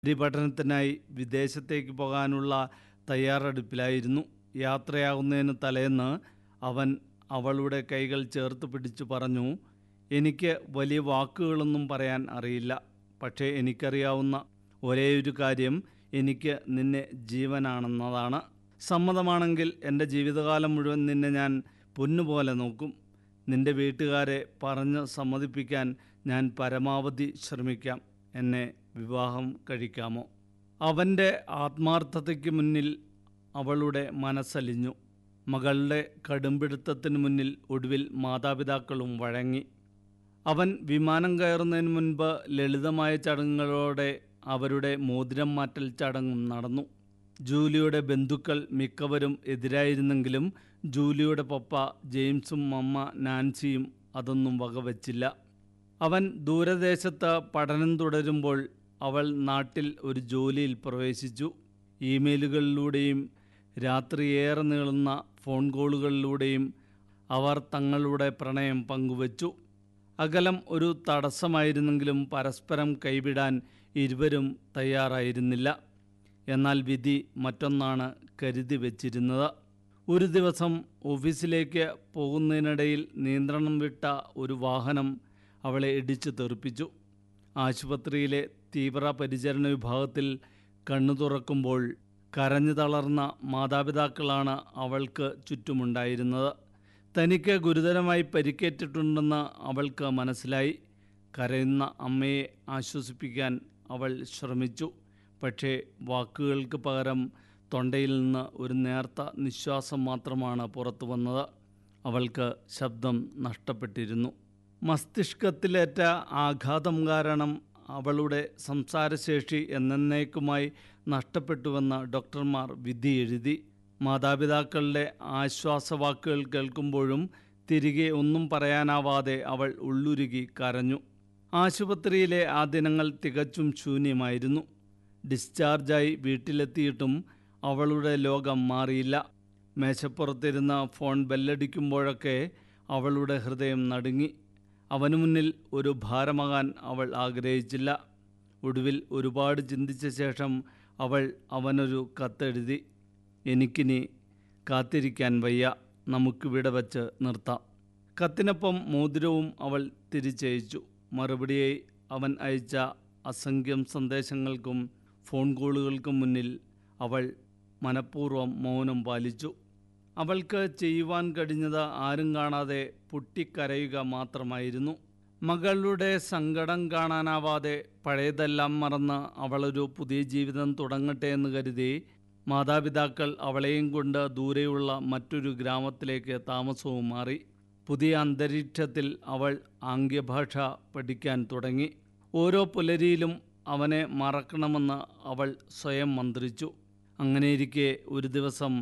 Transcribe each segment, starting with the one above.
ഉപരിപഠനത്തിനായി വിദേശത്തേക്ക് പോകാനുള്ള തയ്യാറെടുപ്പിലായിരുന്നു യാത്രയാകുന്നതിന് തലേന്ന് അവൻ അവളുടെ കൈകൾ ചേർത്ത് പിടിച്ചു പറഞ്ഞു എനിക്ക് വലിയ വാക്കുകളൊന്നും പറയാൻ അറിയില്ല പക്ഷേ എനിക്കറിയാവുന്ന ഒരേയൊരു കാര്യം എനിക്ക് നിന്നെ ജീവനാണെന്നതാണ് സമ്മതമാണെങ്കിൽ എൻ്റെ ജീവിതകാലം മുഴുവൻ നിന്നെ ഞാൻ പൊന്നുപോലെ നോക്കും നിന്റെ വീട്ടുകാരെ പറഞ്ഞ് സമ്മതിപ്പിക്കാൻ ഞാൻ പരമാവധി ശ്രമിക്കാം എന്നെ വിവാഹം കഴിക്കാമോ അവൻ്റെ ആത്മാർത്ഥതയ്ക്ക് മുന്നിൽ അവളുടെ മനസ്സലിഞ്ഞു മകളുടെ കടുംപിടുത്തത്തിന് മുന്നിൽ ഒടുവിൽ മാതാപിതാക്കളും വഴങ്ങി അവൻ വിമാനം കയറുന്നതിന് മുൻപ് ലളിതമായ ചടങ്ങുകളോടെ അവരുടെ മോതിരം മാറ്റൽ ചടങ്ങും നടന്നു ജൂലിയുടെ ബന്ധുക്കൾ മിക്കവരും എതിരായിരുന്നെങ്കിലും ജൂലിയുടെ പപ്പ ജെയിംസും അമ്മ നാൻസിയും അതൊന്നും വകവച്ചില്ല അവൻ ദൂരദേശത്ത് പഠനം തുടരുമ്പോൾ അവൾ നാട്ടിൽ ഒരു ജോലിയിൽ പ്രവേശിച്ചു ഇമെയിലുകളിലൂടെയും രാത്രിയേറെ നീളുന്ന ഫോൺ കോളുകളിലൂടെയും അവർ തങ്ങളുടെ പ്രണയം പങ്കുവച്ചു അകലം ഒരു തടസ്സമായിരുന്നെങ്കിലും പരസ്പരം കൈവിടാൻ ഇരുവരും തയ്യാറായിരുന്നില്ല എന്നാൽ വിധി മറ്റൊന്നാണ് കരുതി വച്ചിരുന്നത് ഒരു ദിവസം ഓഫീസിലേക്ക് പോകുന്നതിനിടയിൽ നിയന്ത്രണം വിട്ട ഒരു വാഹനം അവളെ ഇടിച്ചു തെറിപ്പിച്ചു ആശുപത്രിയിലെ തീവ്ര പരിചരണ വിഭാഗത്തിൽ കണ്ണു തുറക്കുമ്പോൾ കരഞ്ഞു തളർന്ന മാതാപിതാക്കളാണ് അവൾക്ക് ചുറ്റുമുണ്ടായിരുന്നത് തനിക്ക് ഗുരുതരമായി പരിക്കേറ്റിട്ടുണ്ടെന്ന് അവൾക്ക് മനസ്സിലായി കരയുന്ന അമ്മയെ ആശ്വസിപ്പിക്കാൻ അവൾ ശ്രമിച്ചു പക്ഷേ വാക്കുകൾക്ക് പകരം തൊണ്ടയിൽ നിന്ന് ഒരു നേർത്ത നിശ്വാസം മാത്രമാണ് പുറത്തു വന്നത് അവൾക്ക് ശബ്ദം നഷ്ടപ്പെട്ടിരുന്നു മസ്തിഷ്കത്തിലേറ്റ ആഘാതം കാരണം അവളുടെ സംസാരശേഷി എന്നേക്കുമായി നഷ്ടപ്പെട്ടുവെന്ന് ഡോക്ടർമാർ വിധി എഴുതി മാതാപിതാക്കളുടെ ആശ്വാസവാക്കുകൾ കേൾക്കുമ്പോഴും തിരികെ ഒന്നും പറയാനാവാതെ അവൾ ഉള്ളുരുകി കരഞ്ഞു ആശുപത്രിയിലെ ആ ദിനങ്ങൾ തികച്ചും ശൂന്യമായിരുന്നു ഡിസ്ചാർജായി വീട്ടിലെത്തിയിട്ടും അവളുടെ ലോകം മാറിയില്ല മേശപ്പുറത്തിരുന്ന ഫോൺ ബെല്ലടിക്കുമ്പോഴൊക്കെ അവളുടെ ഹൃദയം നടുങ്ങി അവനു മുന്നിൽ ഒരു ഭാരമാകാൻ അവൾ ആഗ്രഹിച്ചില്ല ഒടുവിൽ ഒരുപാട് ചിന്തിച്ച ശേഷം അവൾ അവനൊരു കത്തെഴുതി എനിക്കിനി കാത്തിരിക്കാൻ വയ്യ നമുക്കിവിടെ വച്ച് നിർത്താം കത്തിനൊപ്പം മോതിരവും അവൾ തിരിച്ചയച്ചു മറുപടിയായി അവൻ അയച്ച അസംഖ്യം സന്ദേശങ്ങൾക്കും ഫോൺ കോളുകൾക്കും മുന്നിൽ അവൾ മനഃപൂർവ്വം മൗനം പാലിച്ചു അവൾക്ക് ചെയ്യുവാൻ കഴിഞ്ഞത് ആരും കാണാതെ പൊട്ടിക്കരയുക മാത്രമായിരുന്നു മകളുടെ സങ്കടം കാണാനാവാതെ പഴയതെല്ലാം മറന്ന് അവളൊരു പുതിയ ജീവിതം തുടങ്ങട്ടെ എന്ന് കരുതി മാതാപിതാക്കൾ അവളെയും കൊണ്ട് ദൂരെയുള്ള മറ്റൊരു ഗ്രാമത്തിലേക്ക് താമസവും മാറി പുതിയ അന്തരീക്ഷത്തിൽ അവൾ ആംഗ്യഭാഷ പഠിക്കാൻ തുടങ്ങി ഓരോ പുലരിയിലും അവനെ മറക്കണമെന്ന് അവൾ സ്വയം മന്ത്രിച്ചു അങ്ങനെയിരിക്കെ ഒരു ദിവസം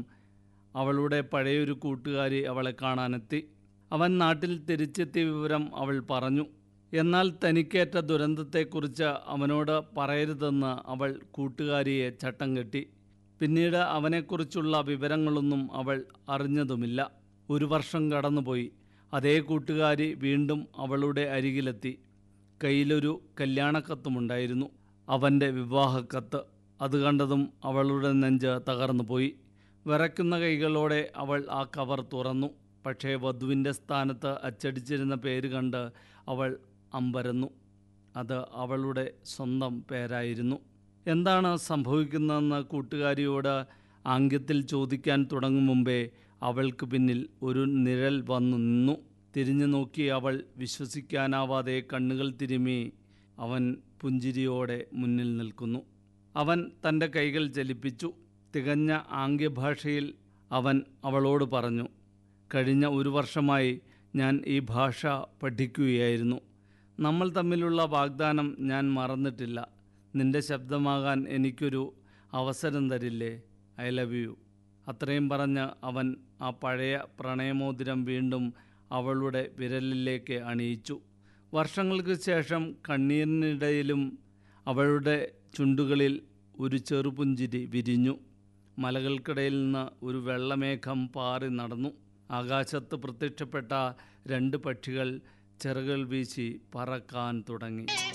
അവളുടെ പഴയൊരു കൂട്ടുകാരി അവളെ കാണാനെത്തി അവൻ നാട്ടിൽ തിരിച്ചെത്തിയ വിവരം അവൾ പറഞ്ഞു എന്നാൽ തനിക്കേറ്റ ദുരന്തത്തെക്കുറിച്ച് അവനോട് പറയരുതെന്ന് അവൾ കൂട്ടുകാരിയെ ചട്ടം കെട്ടി പിന്നീട് അവനെക്കുറിച്ചുള്ള വിവരങ്ങളൊന്നും അവൾ അറിഞ്ഞതുമില്ല ഒരു വർഷം കടന്നുപോയി അതേ കൂട്ടുകാരി വീണ്ടും അവളുടെ അരികിലെത്തി കയ്യിലൊരു കല്യാണക്കത്തുമുണ്ടായിരുന്നു അവൻ്റെ വിവാഹക്കത്ത് അത് കണ്ടതും അവളുടെ നെഞ്ച് തകർന്നു പോയി വിറയ്ക്കുന്ന കൈകളോടെ അവൾ ആ കവർ തുറന്നു പക്ഷേ വധുവിൻ്റെ സ്ഥാനത്ത് അച്ചടിച്ചിരുന്ന പേര് കണ്ട് അവൾ അമ്പരന്നു അത് അവളുടെ സ്വന്തം പേരായിരുന്നു എന്താണ് സംഭവിക്കുന്നതെന്ന് കൂട്ടുകാരിയോട് ആംഗ്യത്തിൽ ചോദിക്കാൻ തുടങ്ങും മുമ്പേ അവൾക്ക് പിന്നിൽ ഒരു നിഴൽ വന്നു നിന്നു തിരിഞ്ഞു നോക്കി അവൾ വിശ്വസിക്കാനാവാതെ കണ്ണുകൾ തിരുമി അവൻ പുഞ്ചിരിയോടെ മുന്നിൽ നിൽക്കുന്നു അവൻ തൻ്റെ കൈകൾ ചലിപ്പിച്ചു തികഞ്ഞ ആംഗ്യഭാഷയിൽ അവൻ അവളോട് പറഞ്ഞു കഴിഞ്ഞ ഒരു വർഷമായി ഞാൻ ഈ ഭാഷ പഠിക്കുകയായിരുന്നു നമ്മൾ തമ്മിലുള്ള വാഗ്ദാനം ഞാൻ മറന്നിട്ടില്ല നിന്റെ ശബ്ദമാകാൻ എനിക്കൊരു അവസരം തരില്ലേ ഐ ലവ് യു അത്രയും പറഞ്ഞ് അവൻ ആ പഴയ പ്രണയമോതിരം വീണ്ടും അവളുടെ വിരലിലേക്ക് അണിയിച്ചു വർഷങ്ങൾക്ക് ശേഷം കണ്ണീരിനിടയിലും അവളുടെ ചുണ്ടുകളിൽ ഒരു ചെറുപുഞ്ചിരി വിരിഞ്ഞു മലകൾക്കിടയിൽ നിന്ന് ഒരു വെള്ളമേഘം പാറി നടന്നു ആകാശത്ത് പ്രത്യക്ഷപ്പെട്ട രണ്ട് പക്ഷികൾ ചിറകുകൾ വീശി പറക്കാൻ തുടങ്ങി